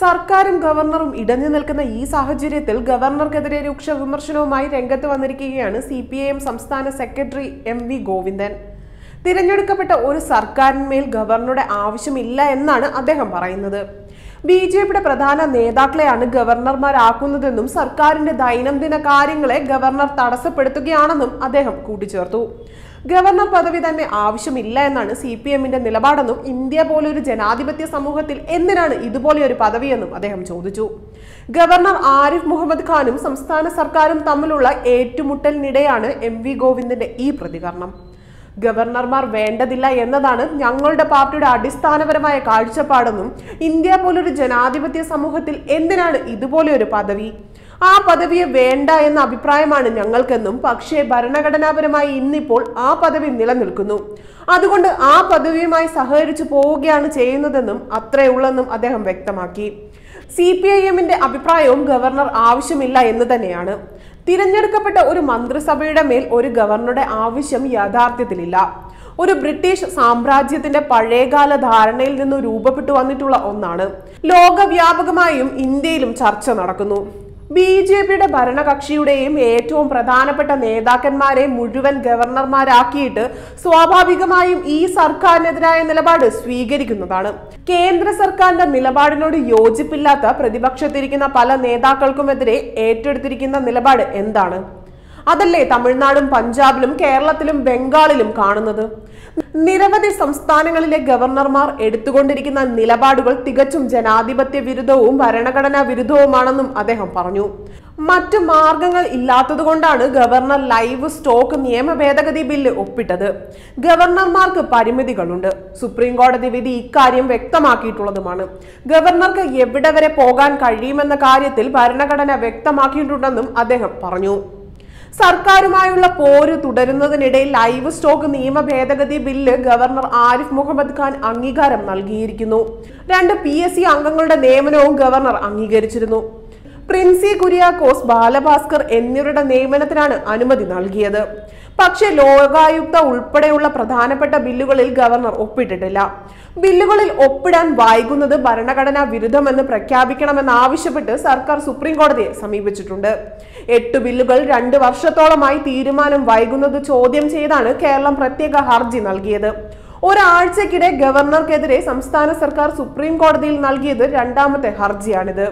സർക്കാരും ഗവർണറും ഇടഞ്ഞു നിൽക്കുന്ന ഈ സാഹചര്യത്തിൽ ഗവർണർക്കെതിരെ രൂക്ഷ വിമർശനവുമായി രംഗത്ത് വന്നിരിക്കുകയാണ് സി പി ഐ എം സംസ്ഥാന സെക്രട്ടറി എം വി ഗോവിന്ദൻ തിരഞ്ഞെടുക്കപ്പെട്ട ഒരു സർക്കാരിന്മേൽ ഗവർണറുടെ ആവശ്യമില്ല എന്നാണ് അദ്ദേഹം പറയുന്നത് ബി ജെ പിയുടെ പ്രധാന നേതാക്കളെയാണ് ഗവർണർമാരാക്കുന്നതെന്നും സർക്കാരിന്റെ ദൈനംദിന കാര്യങ്ങളെ ഗവർണർ തടസ്സപ്പെടുത്തുകയാണെന്നും അദ്ദേഹം കൂട്ടിച്ചേർത്തു ഗവർണർ പദവി തന്നെ ആവശ്യമില്ല എന്നാണ് സി പി എമ്മിന്റെ നിലപാടെന്നും ഇന്ത്യ പോലൊരു ജനാധിപത്യ സമൂഹത്തിൽ എന്തിനാണ് ഇതുപോലെ ഒരു പദവിയെന്നും അദ്ദേഹം ചോദിച്ചു ഗവർണർ ആരിഫ് മുഹമ്മദ് ഖാനും സംസ്ഥാന സർക്കാരും തമ്മിലുള്ള ഏറ്റുമുട്ടലിനിടെയാണ് എം വി ഗോവിന്ദന്റെ ഈ പ്രതികരണം ഗവർണർമാർ വേണ്ടതില്ല എന്നതാണ് ഞങ്ങളുടെ പാർട്ടിയുടെ അടിസ്ഥാനപരമായ കാഴ്ചപ്പാടെന്നും ഇന്ത്യ പോലൊരു ജനാധിപത്യ സമൂഹത്തിൽ എന്തിനാണ് ഇതുപോലെ ഒരു പദവി ആ പദവിയെ വേണ്ട എന്ന അഭിപ്രായമാണ് ഞങ്ങൾക്കെന്നും പക്ഷേ ഭരണഘടനാപരമായി ഇന്നിപ്പോൾ ആ പദവി നിലനിൽക്കുന്നു അതുകൊണ്ട് ആ പദവിയുമായി സഹകരിച്ചു പോവുകയാണ് ചെയ്യുന്നതെന്നും അത്രേ ഉള്ളെന്നും അദ്ദേഹം വ്യക്തമാക്കി സി പി ഐ എമ്മിന്റെ അഭിപ്രായവും ഗവർണർ ആവശ്യമില്ല എന്ന് തന്നെയാണ് തിരഞ്ഞെടുക്കപ്പെട്ട ഒരു മന്ത്രിസഭയുടെ മേൽ ഒരു ഗവർണറുടെ ആവശ്യം യാഥാർത്ഥ്യത്തിലില്ല ഒരു ബ്രിട്ടീഷ് സാമ്രാജ്യത്തിന്റെ പഴയകാല ധാരണയിൽ നിന്ന് രൂപപ്പെട്ടു വന്നിട്ടുള്ള ഒന്നാണ് ലോകവ്യാപകമായും ഇന്ത്യയിലും ചർച്ച നടക്കുന്നു ബി ജെ പിയുടെ ഭരണകക്ഷിയുടെയും ഏറ്റവും പ്രധാനപ്പെട്ട നേതാക്കന്മാരെ മുഴുവൻ ഗവർണർമാരാക്കിയിട്ട് സ്വാഭാവികമായും ഈ സർക്കാരിനെതിരായ നിലപാട് സ്വീകരിക്കുന്നതാണ് കേന്ദ്ര സർക്കാരിന്റെ നിലപാടിനോട് യോജിപ്പില്ലാത്ത പ്രതിപക്ഷത്തിരിക്കുന്ന പല നേതാക്കൾക്കുമെതിരെ ഏറ്റെടുത്തിരിക്കുന്ന നിലപാട് എന്താണ് അതല്ലേ തമിഴ്നാടും പഞ്ചാബിലും കേരളത്തിലും ബംഗാളിലും കാണുന്നത് നിരവധി സംസ്ഥാനങ്ങളിലെ ഗവർണർമാർ എടുത്തുകൊണ്ടിരിക്കുന്ന നിലപാടുകൾ തികച്ചും ജനാധിപത്യ വിരുദ്ധവും ഭരണഘടനാ വിരുദ്ധവുമാണെന്നും അദ്ദേഹം പറഞ്ഞു മറ്റു മാർഗങ്ങൾ ഇല്ലാത്തതുകൊണ്ടാണ് ഗവർണർ ലൈവ് സ്റ്റോക്ക് നിയമ ഭേദഗതി ബില്ല് ഒപ്പിട്ടത് ഗവർണർമാർക്ക് പരിമിതികളുണ്ട് സുപ്രീം കോടതി വിധി ഇക്കാര്യം വ്യക്തമാക്കിയിട്ടുള്ളതുമാണ് ഗവർണർക്ക് എവിടെ വരെ പോകാൻ കഴിയുമെന്ന കാര്യത്തിൽ ഭരണഘടന വ്യക്തമാക്കിയിട്ടുണ്ടെന്നും അദ്ദേഹം പറഞ്ഞു സർക്കാരുമായുള്ള പോര് തുടരുന്നതിനിടയിൽ ലൈവ് സ്റ്റോക്ക് നിയമ ഭേദഗതി ബില്ല് ഗവർണർ ആരിഫ് മുഹമ്മദ് ഖാൻ അംഗീകാരം നൽകിയിരിക്കുന്നു രണ്ട് പി എസ് സി അംഗങ്ങളുടെ നിയമനവും ഗവർണർ അംഗീകരിച്ചിരുന്നു പ്രിൻസി കുര്യാക്കോസ് ബാലഭാസ്കർ എന്നിവരുടെ നിയമനത്തിനാണ് അനുമതി നൽകിയത് പക്ഷേ ലോകായുക്ത ഉൾപ്പെടെയുള്ള പ്രധാനപ്പെട്ട ബില്ലുകളിൽ ഗവർണർ ഒപ്പിട്ടിട്ടില്ല ബില്ലുകളിൽ ഒപ്പിടാൻ വൈകുന്നത് ഭരണഘടനാ വിരുദ്ധമെന്ന് പ്രഖ്യാപിക്കണമെന്നാവശ്യപ്പെട്ട് സർക്കാർ സുപ്രീം കോടതിയെ സമീപിച്ചിട്ടുണ്ട് എട്ട് ബില്ലുകൾ രണ്ട് വർഷത്തോളമായി തീരുമാനം വൈകുന്നത് ചോദ്യം ചെയ്താണ് കേരളം പ്രത്യേക ഹർജി നൽകിയത് ഒരാഴ്ചക്കിടെ ഗവർണർക്കെതിരെ സംസ്ഥാന സർക്കാർ സുപ്രീം കോടതിയിൽ നൽകിയത് രണ്ടാമത്തെ ഹർജിയാണിത്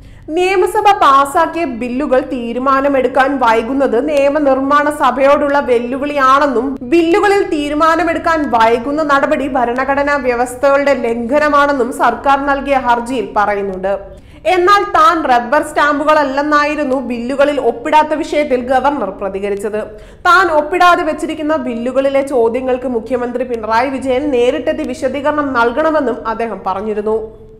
നിയമസഭ പാസാക്കിയ ബില്ലുകൾ തീരുമാനമെടുക്കാൻ വൈകുന്നത് നിയമനിർമ്മാണ സഭയോടുള്ള വെല്ലുവിളിയാണെന്നും ബില്ലുകളിൽ തീരുമാനമെടുക്കാൻ വൈകുന്ന നടപടി ഭരണഘടനാ വ്യവസ്ഥകളുടെ ലംഘനമാണെന്നും സർക്കാർ നൽകിയ ഹർജിയിൽ പറയുന്നുണ്ട് എന്നാൽ താൻ റബ്ബർ സ്റ്റാമ്പുകളല്ലെന്നായിരുന്നു ബില്ലുകളിൽ ഒപ്പിടാത്ത വിഷയത്തിൽ ഗവർണർ പ്രതികരിച്ചത് താൻ ഒപ്പിടാതെ വെച്ചിരിക്കുന്ന ബില്ലുകളിലെ ചോദ്യങ്ങൾക്ക് മുഖ്യമന്ത്രി പിണറായി വിജയൻ നേരിട്ടെത്തി വിശദീകരണം നൽകണമെന്നും അദ്ദേഹം പറഞ്ഞിരുന്നു